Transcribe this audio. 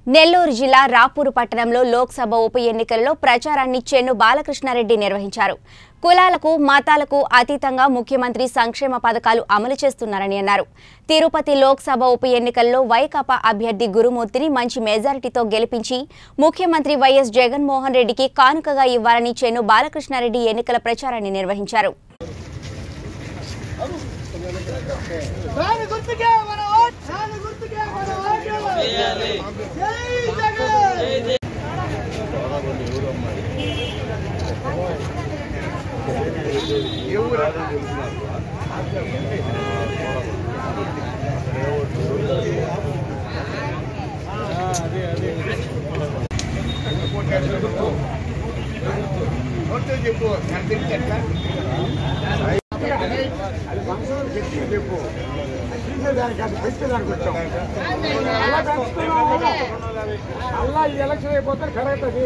నెల్లూరు జిల్లా రాపూరు పట్టణంలో లోక్సభ ఉప ఎన్నికలలో ప్రచారాన్ని చెన్ను బాలకృష్ణారెడ్డి నిర్వహించారు కులాలకు మతాలకు అతీతంగా ముఖ్యమంత్రి సంక్షేమ పథకాలు అమలు చేస్తున్నారని అన్నారు తిరుపతి లోక్సభ ఉప ఎన్నికల్లో వైకాపా అభ్యర్థి గురుమూర్తిని మంచి మెజారిటీతో గెలిపించి ముఖ్యమంత్రి వైఎస్ జగన్మోహన్ రెడ్డికి కానుకగా ఇవ్వాలని చెన్ను బాలకృష్ణారెడ్డి ఎన్నికల ప్రచారాన్ని నిర్వహించారు దాని గుర్తుకే మన ఓట్ దాని గుర్తుకే మన ఓట్ జై జగన్ అలా ఈ ఎలక్షన్ అయిపోతే కరెక్ట్